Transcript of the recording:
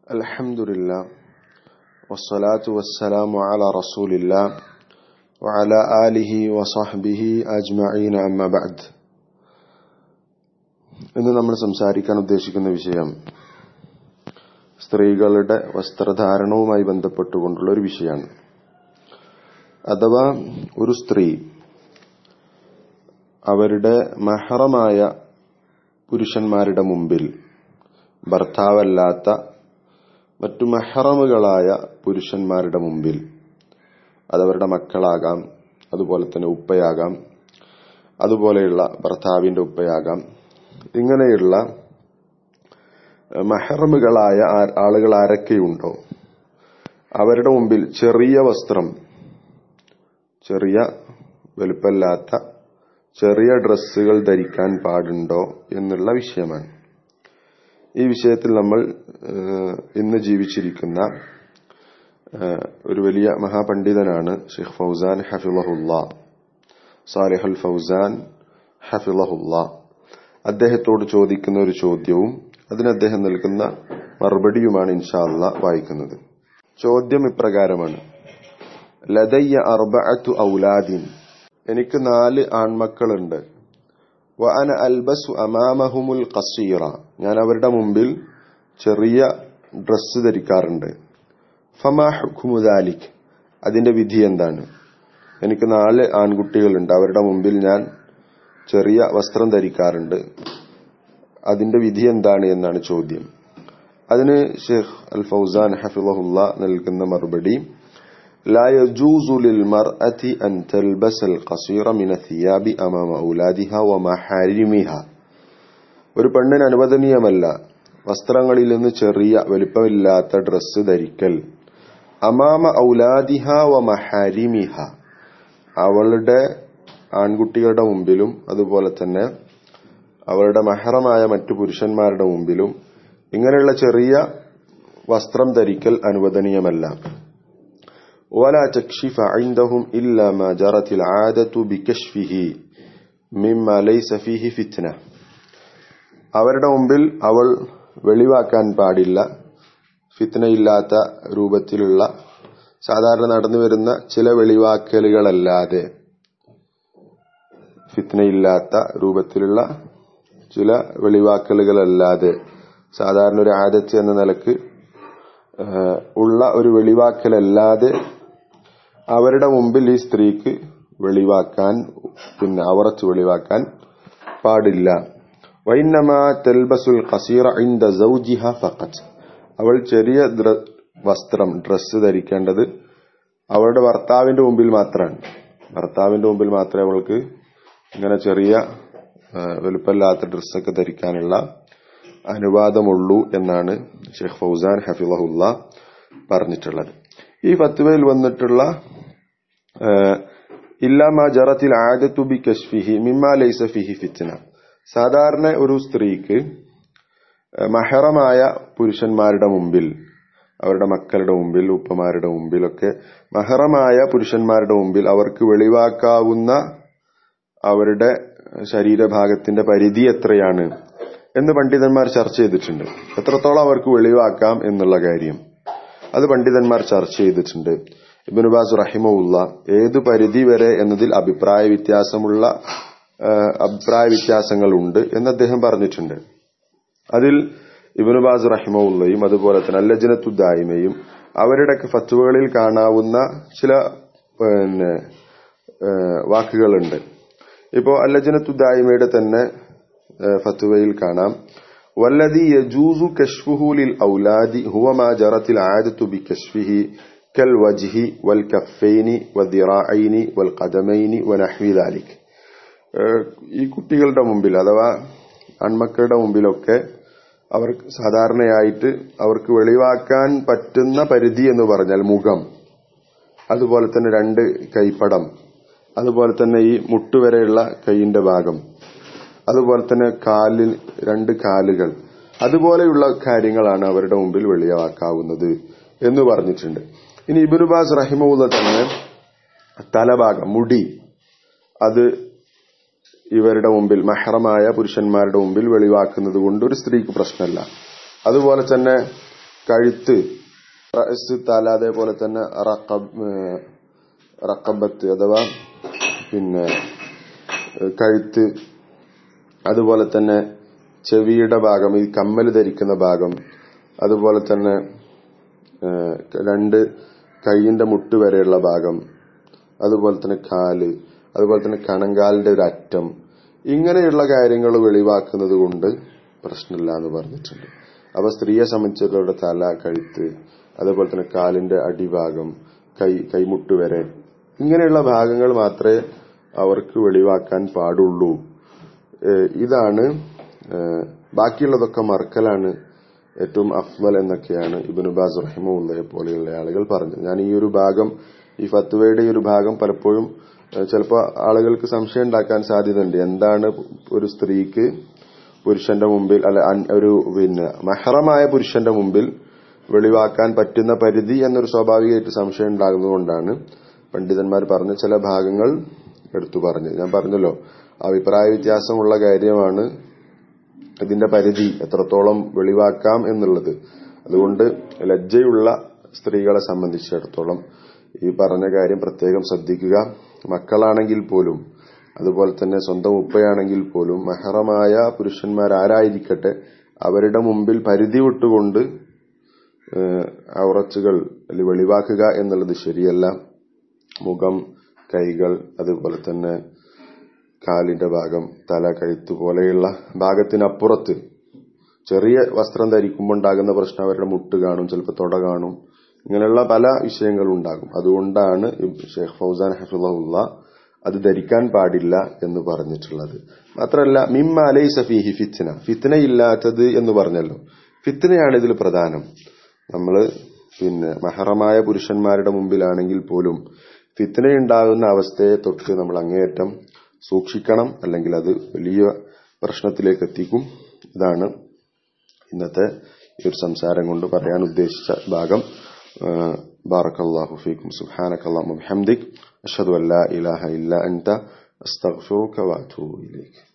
الحمد لله والصلاة والسلام على رسول الله وعلى آله وصحبه أجمعين أما بعد ഇന്ന് നമ്മൾ സംസാരിക്കാൻ ഉദ്ദേശിക്കുന്ന വിഷയം സ്ത്രീകളുടെ വസ്ത്രധാരണവുമായി ബന്ധപ്പെട്ടുകൊണ്ടുള്ള ഒരു വിഷയമാണ് അഥവാ ഒരു സ്ത്രീ അവരുടെ മഹറമായ പുരുഷന്മാരുടെ മുമ്പിൽ ഭർത്താവല്ലാത്ത മറ്റു മഹറമുകളായ പുരുഷന്മാരുടെ മുമ്പിൽ അതവരുടെ മക്കളാകാം അതുപോലെ തന്നെ ഉപ്പയാകാം അതുപോലെയുള്ള ഭർത്താവിന്റെ ഉപ്പയാകാം ഇങ്ങനെയുള്ള മഹറമുകളായ ആളുകൾ ആരൊക്കെയുണ്ടോ അവരുടെ മുമ്പിൽ ചെറിയ വസ്ത്രം ചെറിയ വലുപ്പമില്ലാത്ത ചെറിയ ഡ്രസ്സുകൾ ധരിക്കാൻ പാടുണ്ടോ എന്നുള്ള വിഷയമാണ് ഈ വിഷയത്തിൽ നമ്മൾ ഇന്ന് ജീവിച്ചിരിക്കുന്ന ഒരു വലിയ മഹാപണ്ഡിതനാണ് ഷെയ്ഖ് ഫൗസാൻ ഹഫിളഹുല്ല സാലിഹുൽ ഫൗസാൻ ഹഫിളഹുല്ല അദ്ദേഹത്തോട് ചോദിക്കുന്ന ഒരു ചോദ്യവും അതിന് അദ്ദേഹം നൽകുന്ന മറുപടിയുമാണ് ഇൻഷാല്ല വായിക്കുന്നത് ചോദ്യം ഇപ്രകാരമാണ് ലതയ്യ അർബഅത്തു ഔലാദിൻ എനിക്ക് നാല് ആൺമക്കളുണ്ട് വഅന അൽബസു അമാമഹുമുൽ ഖസീറ ഞാൻ അവരുടെ മുമ്പിൽ ചെറിയ ഡ്രസ്സ് ധരിക്കാറുണ്ട് ഫമാ ഹുക്കുമു ദാലിക് അതിന്റെ വിധി എന്താണ് എനിക്ക് നാല് ആൺകുട്ടികളുണ്ട് അവരുടെ മുമ്പിൽ ഞാൻ ചെറിയ വസ്ത്രം ധരിക്കാറുണ്ട് അതിന്റെ വിധി എന്താണ് എന്നാണ് ചോദ്യം അതിന് ഷെയ്ഖ് അൽ ഫൗസാൻ ഹഫിളഹുല്ല നൽകുന്ന മറുപടി لا يجوز للمرأة أن تلبس القصير من الثياب أمام أولادها ومحارمها ഒരു പെണ്ണിന് അനുവദനീയമല്ല വസ്ത്രങ്ങളിൽ നിന്ന് ചെറിയ വലിപ്പമില്ലാത്ത ഡ്രസ്സ് ധരിക്കൽ അമാമ ഔലാദിഹ വ മഹാരിമിഹ അവളുടെ ആൺകുട്ടികളുടെ മുമ്പിലും അതുപോലെ തന്നെ അവളുടെ മഹറമായ മറ്റു പുരുഷന്മാരുടെ മുമ്പിലും ഇങ്ങനെയുള്ള ചെറിയ വസ്ത്രം ധരിക്കൽ അനുവദനീയമല്ല ولا تكشف عندهم إلا ما جرت العادة بكشفه مما ليس فيه فتنة അവരുടെ മുമ്പിൽ അവൾ വെളിവാക്കാൻ പാടില്ല ഫിത്നയില്ലാത്ത രൂപത്തിലുള്ള സാധാരണ നടന്നു വരുന്ന ചില വെളിവാക്കലുകളല്ലാതെ ഫിത്നയില്ലാത്ത രൂപത്തിലുള്ള ചില വെളിവാക്കലുകളല്ലാതെ സാധാരണ ഒരു ആദത്ത് എന്ന നിലക്ക് ഉള്ള ഒരു വെളിവാക്കലല്ലാതെ അവരുടെ മുമ്പിൽ ഈ സ്ത്രീക്ക് വെളിവാക്കാൻ പിന്നെ അവറച്ച് വെളിവാക്കാൻ പാടില്ല വൈന്നമാ തെൽബസുൽ ഖസീറ ഇൻദ സൗജിഹ ഫഖത്ത് അവൾ ചെറിയ വസ്ത്രം ഡ്രസ്സ് ധരിക്കേണ്ടത് അവളുടെ ഭർത്താവിന്റെ മുമ്പിൽ മാത്രമാണ് ഭർത്താവിന്റെ മുമ്പിൽ മാത്രമേ അവൾക്ക് ഇങ്ങനെ ചെറിയ വലുപ്പമില്ലാത്ത ഡ്രസ്സൊക്കെ ധരിക്കാനുള്ള അനുവാദമുള്ളൂ എന്നാണ് ഷെയ്ഖ് ഫൗസാൻ ഹഫിളഹുല്ല പറഞ്ഞിട്ടുള്ളത് ഈ ഫത്വയിൽ വന്നിട്ടുള്ള ഇല്ലാമാ ജറത്തിൽ ആദത്തു ബി കശ്ഫിഹി മിമ്മാ ലൈസ ഫിഹി ഫിത്ന സാധാരണ ഒരു സ്ത്രീക്ക് മഹറമായ പുരുഷന്മാരുടെ മുമ്പിൽ അവരുടെ മക്കളുടെ മുമ്പിൽ ഉപ്പമാരുടെ മുമ്പിലൊക്കെ മഹറമായ പുരുഷന്മാരുടെ മുമ്പിൽ അവർക്ക് വെളിവാക്കാവുന്ന അവരുടെ ശരീരഭാഗത്തിന്റെ പരിധി എത്രയാണ് എന്ന് പണ്ഡിതന്മാർ ചർച്ച ചെയ്തിട്ടുണ്ട് എത്രത്തോളം അവർക്ക് വെളിവാക്കാം എന്നുള്ള കാര്യം അത് പണ്ഡിതന്മാർ ചർച്ച ചെയ്തിട്ടുണ്ട് ഇബിനുബാസ് റഹിമുള്ള ഏത് പരിധി വരെ എന്നതിൽ അഭിപ്രായ വ്യത്യാസമുള്ള അഭിപ്രായ വ്യത്യാസങ്ങളുണ്ട് എന്ന് അദ്ദേഹം പറഞ്ഞിട്ടുണ്ട് അതിൽ ഇബിനുബാസ് റഹിമുള്ളയും അതുപോലെ തന്നെ അല്ലജനത്തുദ്ദായ്മയും അവരുടെയൊക്കെ ഫത്തുവകളിൽ കാണാവുന്ന ചില പിന്നെ വാക്കുകളുണ്ട് ഇപ്പോ അല്ലജനത്തുദ്ദായ്മയുടെ തന്നെ ഫത്തുവയിൽ കാണാം വല്ലതി യജൂസു കശ്ഫുഹു ലിൽ ഔലാദി ഹുവ മാ ജറത്തിൽ ആദത്തു ബി കശ്ഫിഹി കൽ വജ്ഹി വൽ കഫൈനി വദ്ദിറാഐനി വൽ ഖദമൈനി വനഹ്വി ദാലിക് ഈ കുട്ടികളുടെ മുമ്പിൽ അഥവാ ആൺമക്കളുടെ മുമ്പിലൊക്കെ അവർക്ക് സാധാരണയായിട്ട് അവർക്ക് വെളിവാക്കാൻ പറ്റുന്ന പരിധി എന്ന് പറഞ്ഞാൽ മുഖം അതുപോലെ തന്നെ രണ്ട് കൈപ്പടം അതുപോലെ തന്നെ ഈ മുട്ടുവരെയുള്ള കൈയിന്റെ ഭാഗം അതുപോലെ തന്നെ കാലിൽ രണ്ട് കാലുകൾ അതുപോലെയുള്ള കാര്യങ്ങളാണ് അവരുടെ മുമ്പിൽ വെളിയാക്കാവുന്നത് എന്ന് പറഞ്ഞിട്ടുണ്ട് ഇനി ഇബിനുബാസ് റഹിമുള്ള തന്നെ തലഭാഗം മുടി അത് ഇവരുടെ മുമ്പിൽ മഹറമായ പുരുഷന്മാരുടെ മുമ്പിൽ വെളിവാക്കുന്നത് കൊണ്ട് ഒരു സ്ത്രീക്ക് പ്രശ്നമല്ല അതുപോലെ തന്നെ കഴുത്ത് റഅസ് തല അതേപോലെ തന്നെ റഖബ് ഏഹ് റക്കബത്ത് അഥവാ പിന്നെ ഏഹ് കഴുത്ത് അതുപോലെ തന്നെ ചെവിയുടെ ഭാഗം ഈ കമ്മൽ ധരിക്കുന്ന ഭാഗം അതുപോലെ തന്നെ ഏഹ് രണ്ട് കൈയിന്റെ മുട്ട് വരെയുള്ള ഭാഗം അതുപോലെ തന്നെ കാല് അതുപോലെ തന്നെ കണങ്കാലിന്റെ ഒരു അറ്റം ഇങ്ങനെയുള്ള കാര്യങ്ങൾ വെളിവാക്കുന്നത് കൊണ്ട് പ്രശ്നമില്ല എന്ന് പറഞ്ഞിട്ടുണ്ട് അപ്പൊ സ്ത്രീയെ സംബന്ധിച്ചിടത്തോളം തല കഴുത്ത് അതുപോലെ തന്നെ കാലിന്റെ അടിഭാഗം കൈ കൈമുട്ട് വരെ ഇങ്ങനെയുള്ള ഭാഗങ്ങൾ മാത്രമേ അവർക്ക് വെളിവാക്കാൻ പാടുള്ളൂ ഏഹ് ഇതാണ് ഏഹ് ബാക്കിയുള്ളതൊക്കെ മറക്കലാണ് ഏറ്റവും അഫ്വൽ എന്നൊക്കെയാണ് ഇബിനു ബാസ് റഹിമുള്ളയെ പോലെയുള്ള ആളുകൾ പറഞ്ഞത് ഞാൻ ഈ ഒരു ഭാഗം ഈ ഫത്വയുടെ ഈ ഒരു ഭാഗം പലപ്പോഴും ചിലപ്പോൾ ആളുകൾക്ക് സംശയം ഉണ്ടാക്കാൻ സാധ്യതയുണ്ട് എന്താണ് ഒരു സ്ത്രീക്ക് പുരുഷന്റെ മുമ്പിൽ അല്ല അൻ- ഒരു പിന്നെ മഹറമായ പുരുഷന്റെ മുമ്പിൽ വെളിവാക്കാൻ പറ്റുന്ന പരിധി എന്നൊരു സ്വാഭാവികമായിട്ട് സംശയം ഉണ്ടാകുന്നതുകൊണ്ടാണ് പണ്ഡിതന്മാർ പറഞ്ഞ ചില ഭാഗങ്ങൾ എടുത്തു പറഞ്ഞത് ഞാൻ പറഞ്ഞല്ലോ അഭിപ്രായ വ്യത്യാസമുള്ള കാര്യമാണ് ഇതിന്റെ പരിധി എത്രത്തോളം വെളിവാക്കാം എന്നുള്ളത് അതുകൊണ്ട് ലജ്ജയുള്ള സ്ത്രീകളെ സംബന്ധിച്ചിടത്തോളം ഈ പറഞ്ഞ കാര്യം പ്രത്യേകം ശ്രദ്ധിക്കുക മക്കളാണെങ്കിൽ പോലും അതുപോലെ തന്നെ സ്വന്തം ഉപ്പയാണെങ്കിൽ പോലും മഹറമായ പുരുഷന്മാരാരായിരിക്കട്ടെ അവരുടെ മുമ്പിൽ പരിധി വിട്ടുകൊണ്ട് ഏഹ്, ഔറച്ചുകൾ അല്ലെങ്കിൽ വെളിവാക്കുക എന്നുള്ളത് ശരിയല്ല മുഖം കൈകൾ അതുപോലെ തന്നെ കാലിന്റെ ഭാഗം തല കഴുത്ത് പോലെയുള്ള ഭാഗത്തിനപ്പുറത്ത് ചെറിയ വസ്ത്രം ധരിക്കുമ്പോൾ ഉണ്ടാകുന്ന പ്രശ്നം അവരുടെ മുട്ട് കാണും ചിലപ്പോൾ തുട കാണും ഇങ്ങനെയുള്ള പല വിഷയങ്ങളും ഉണ്ടാകും അതുകൊണ്ടാണ് ഈ ഷെയ്ഖ് ഫൗസാൻ ഹഫിള്ള അത് ധരിക്കാൻ പാടില്ല എന്ന് പറഞ്ഞിട്ടുള്ളത് മാത്രമല്ല മിമ്മ അലൈ സഫീഹി ഫിത്ന ഫിത്ന ഇല്ലാത്തത് എന്ന് പറഞ്ഞല്ലോ ഫിത്നയാണ് ഇതിൽ പ്രധാനം നമ്മള് പിന്നെ മഹറമായ പുരുഷന്മാരുടെ മുമ്പിലാണെങ്കിൽ പോലും ഫിത്നയുണ്ടാകുന്ന അവസ്ഥയെ തൊട്ട് നമ്മൾ അങ്ങേയറ്റം സൂക്ഷിക്കണം അല്ലെങ്കിൽ അത് വലിയ പ്രശ്നത്തിലേക്ക് എത്തിക്കും ഇതാണ് ഇന്നത്തെ ഈ ഒരു സംസാരം കൊണ്ട് പറയാൻ ഉദ്ദേശിച്ച ഭാഗം ബാറക്കല്ലാഹു ഫീക്കും സുബ്ഹാനക്കല്ലാഹു ബിഹംദിക് അഷ്ഹദു അല്ലാ ഇലാഹ ഇല്ല അൻത അസ്തഗ്ഫിറുക വഅതൂബു ഇലൈക്